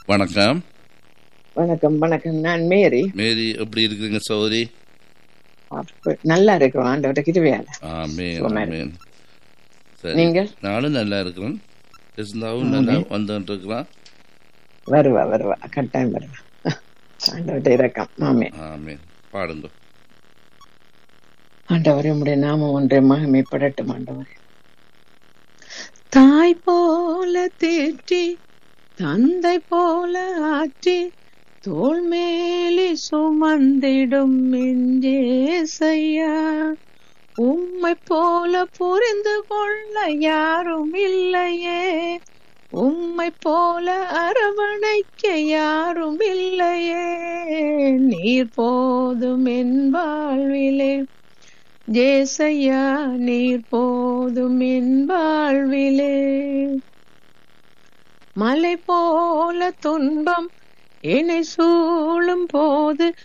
வணக்கம் வணக்கம் வணக்கம் நான் மேரி மேரி எப்படி இருக்கிறீங்க சௌரி அப்ப நல்லா இருக்கிறோம் ஆண்டவர்கிட்ட கிருபையால ஆமேன் சுகமா ஆமேன் சரி நீங்கள் நானும் நல்லா இருக்கிறேன் இருந்தாவும் நல்லா வந்துட்டு இருக்கிறான் வருவா வருவா கட்டாயம் வருவா ஆண்டவர்கிட்ட இறக்கம் ஆமே ஆமேன் பாடுங்க ஆண்டவரே உம்முடைய நாமம் ஒன்றை மகிமைப்படட்டும் ஆண்டவரே தாய் போல தேற்றி தந்தை போல ஆற்றி தோள் மேலே சுமந்திடும் நெஞ்சேசையா உம்மை போல புரிந்து கொள்ள யாரும் இல்லையே உம்மை போல அரவணைக்க யாரும் இல்லையே நீர் போதும் என் வாழ்விலே ஜேசையா நீர் போதும் என் வாழ்விலே மலை போல துன்பம் என்னை சூழும் போது